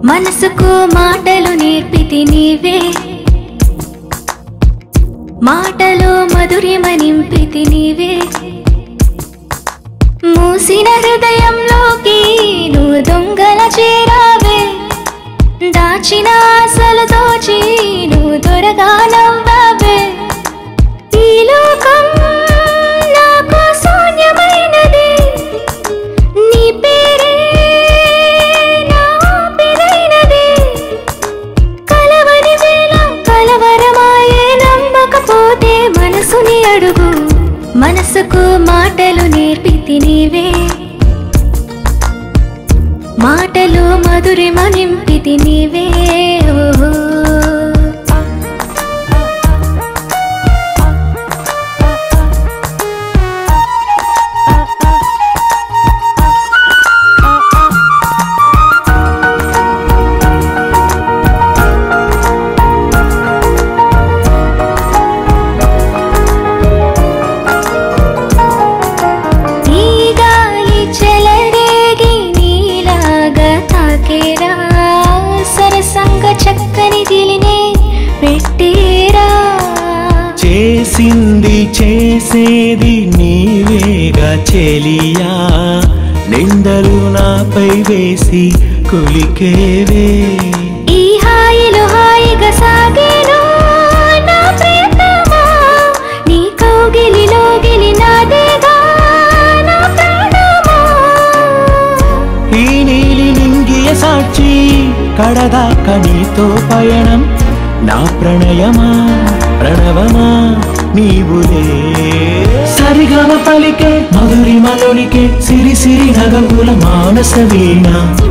మనసుకు మాటలు నేర్పితి నీవే మాటలో మధురిమ నింపితి నీవే మూసిన హృదయంలోకి నువ్వు దొంగల చేరావే దాచిన ఆశలు దోచి నువ్వు త్వరగా నవ్వావే ఈ లోకం నాకు శూన్యమైనది నీ పేరే నా ఊపిరైనది కలవని వేళ కలవరమాయే నమ్మకపోతే మనసుని అడుగు మనసుకు మాటలు నేర్పితి నీవే మాటలు మధురిమ నింపితి నీవే ఓహో ఈ గాలి చెలరేగి నీలాగా తాకేరా సరసంగ చక్కని దిలినే పెట్టేరా చేసింది చేసేది నీవేగా చెలియా నిందలు నాపై వేసి కులికేవే ఈ హాయిలో హాయిగా సాగేను నా ప్రియతమా నీ కౌగిలిలో గిలి నాదేగా నా ప్రాణమా ఈ నీలి నింగియ సాక్షి కడదాక నీతో పయనం నా ప్రణయమా ప్రణవమా నీవులే సరిగమ పలికే మధురిమలొలికే సిరి సిరి నగవుల మానస వీణ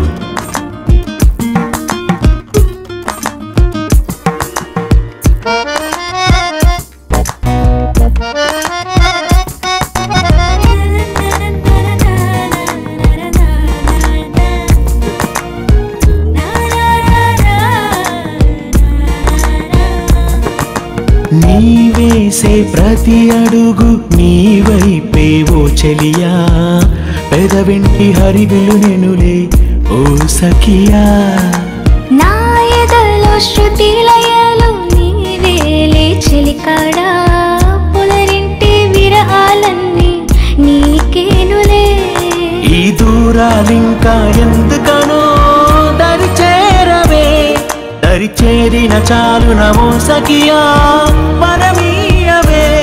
నీవేసే ప్రతి అడుగు నీవైపే ఓ చెలియా పెదవింటి హరివిలు నెనులే ఓ సఖియా నా ఎదలో శృతి లయలు నీవేలే చెలికాడా పులరింటి విరహాలన్నీ నీకేనులే ఈ దూరాలింకా ఎందుకనో దరి చేరవే దరి చేరిన చాలు నమో సఖియా మనమీయవే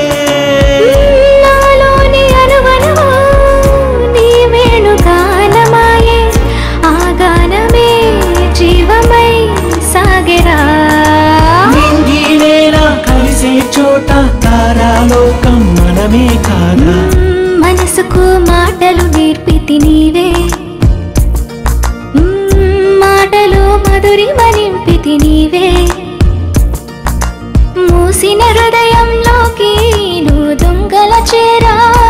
నాలోని అనువనువు నీ వేణుగానమాయే ఆ గానమే జీవమై సాగెరా నింగినేలా కలిసే చోట తారాలోకం మనమే కాదా మనసుకు మాటలు నేర్పితి నీవే మ్మ్, మాటలు మధురిమ నింపితి నీవే మూసిన హృదయంలోకి నువ్వు దొంగల చేరా